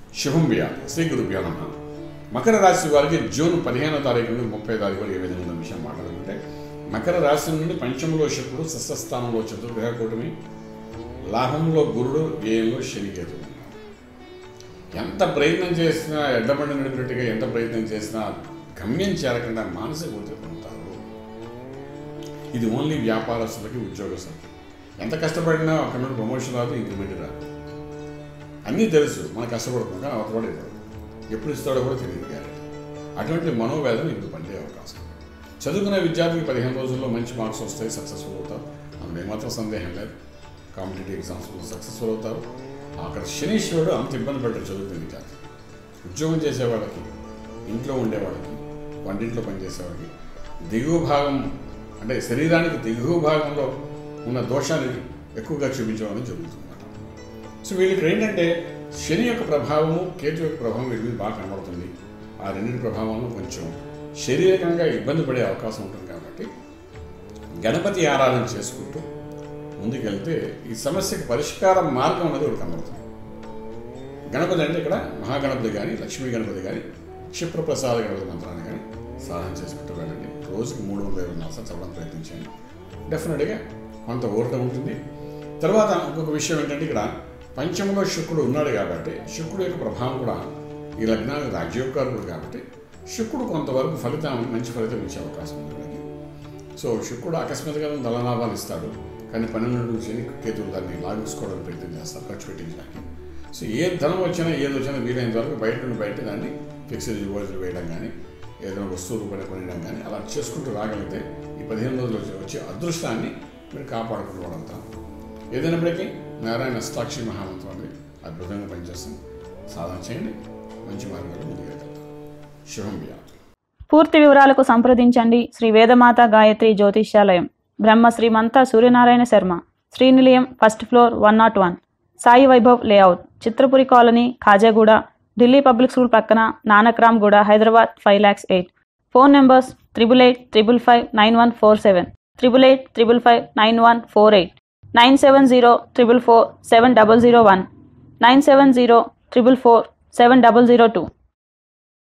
శుభం వ్యాధి శ్రీ గురుభ్యో నమ మకర రాశి వారికి జూన్ పదిహేనో తారీఖు నుండి ముప్పై తారీఖు వరకు ఏ విధంగా ఉన్న విషయం మాట్లాడుకుంటే మకర రాశి నుండి పంచమంలో శుక్రుడు సస్యస్థానంలో చతుర్గ్రహ కూటమి లాభంలో గురుడు వ్యయంలో శనికేతు ఎంత ప్రయత్నం చేసినా ఎడ్డబండి నడిపినట్టుగా ఎంత ప్రయత్నం చేసినా గమ్యం చేరకుండా మానసిక ఒత్తిడి పొందుతారు ఇది ఓన్లీ వ్యాపారస్తులకి ఉద్యోగస్తులకి ఎంత కష్టపడినా అక్కడ నుండి ప్రమోషన్ రాదు ఇంక్రిమెంట్ రాదు అన్నీ తెలుసు మనం కష్టపడుతున్నాం కానీ అవతల వాడు ఇవ్వడు ఎప్పుడు ఇస్తాడో కూడా తెలియదు గ్యారెంటీ అటువంటి మనోవేదన ఇప్పుడు పండే అవకాశం ఉంది. చదువుకునే విద్యార్థికి పదిహేను రోజుల్లో మంచి మార్క్స్ వస్తాయి సక్సెస్ఫుల్ అవుతారు అందులో ఏమాత్రం సందేహం లేదు కాంపిటేటివ్ ఎగ్జామ్స్ సక్సెస్ఫుల్ అవుతారు అక్కడ శనీశ్వరుడు అంత ఇబ్బంది పడ్డాడు చదువుకునే విద్యార్థి ఉద్యోగం చేసేవాళ్ళకి ఇంట్లో ఉండేవాళ్ళకి వంటింట్లో పనిచేసేవాళ్ళకి దిగువ భాగం అంటే శరీరానికి దిగువ భాగంలో ఉన్న దోషాన్ని ఎక్కువగా చూపించడం జరుగుతుంది సో వీళ్ళకి ఏంటంటే శని యొక్క ప్రభావము కేతు యొక్క ప్రభావం వీళ్ళ మీద బాగా కనబడుతుంది ఆ రెండింటి ప్రభావంలో కొంచెం శారీరకంగా ఇబ్బంది పడే అవకాశం ఉంటుంది కాబట్టి గణపతి ఆరాధన చేసుకుంటూ ముందుకెళ్తే ఈ సమస్యకి పరిష్కార మార్గం అనేది ఒకటి కనబడుతుంది గణపతి అంటే ఇక్కడ మహాగణపతి కానీ లక్ష్మీ గణపతి కానీ క్షిప్రప్రసాద గణపతి మంత్రాన్ని కానీ సాధన చేసుకుంటూ వెళ్ళండి రోజుకి మూడు వందల ఇరవై నాలుగు సార్లు చదవడం ప్రయత్నించండి డెఫినెట్గా కొంత ఊరట ఉంటుంది తర్వాత ఇంకొక విషయం ఏంటంటే ఇక్కడ పంచమంలో శుక్రుడు ఉన్నాడు కాబట్టి శుక్రుడు యొక్క ప్రభావం కూడా ఈ లగ్నానికి రాజ్యోకారుడు కాబట్టి శుక్రుడు కొంతవరకు ఫలితం మంచి ఫలితం ఇచ్చే అవకాశం ఉంది వీళ్ళకి. సో శుక్రుడు అకస్మాత్తుగా దళనాభాలు ఇస్తాడు కానీ పన్నెండు నుంచి కేతువులు దాన్ని లాగేసుకోవడానికి ప్రయత్నం చేస్తారు ఖర్చు పెట్టించడానికి సో ఏ ధనం వచ్చినా ఏది వచ్చినా వీలైనంత వరకు బయట నుండి బయట దాన్ని ఫిక్స్డ్ డిపాజిట్ వేయడం కానీ ఏదైనా వస్తువులు పని కొనడం కానీ అలా చేసుకుంటూ రాగలిగితే ఈ పదిహేను రోజులు వచ్చే వచ్చే అదృష్టాన్ని మీరు కాపాడుకుంటూ వాడంతాం ఏదైనప్పటికీ నారాయణ అష్టాక్షి మహామంత్రం అనేది అద్భుతంగా పనిచేస్తుంది సాధన చేయండి మంచి మార్గాలు ముందుకెళ్తాం శుభం వ్యాధి పూర్తి వివరాలకు సంప్రదించండి శ్రీ వేదమాత గాయత్రి జ్యోతిష్యాలయం Brahma Srimantha Suryanarayana Sharma Srinilayam first floor one not one Sai Vaibhav layout Chitrapuri colony Khajaguda Delhi public school పక్కన Nanakramguda Hyderabad five lakhs eight phone numbers triple eight triple five nine one four seven triple eight triple five nine one four eight nine seven zero triple four seven double zero one nine seven zero triple four seven double zero two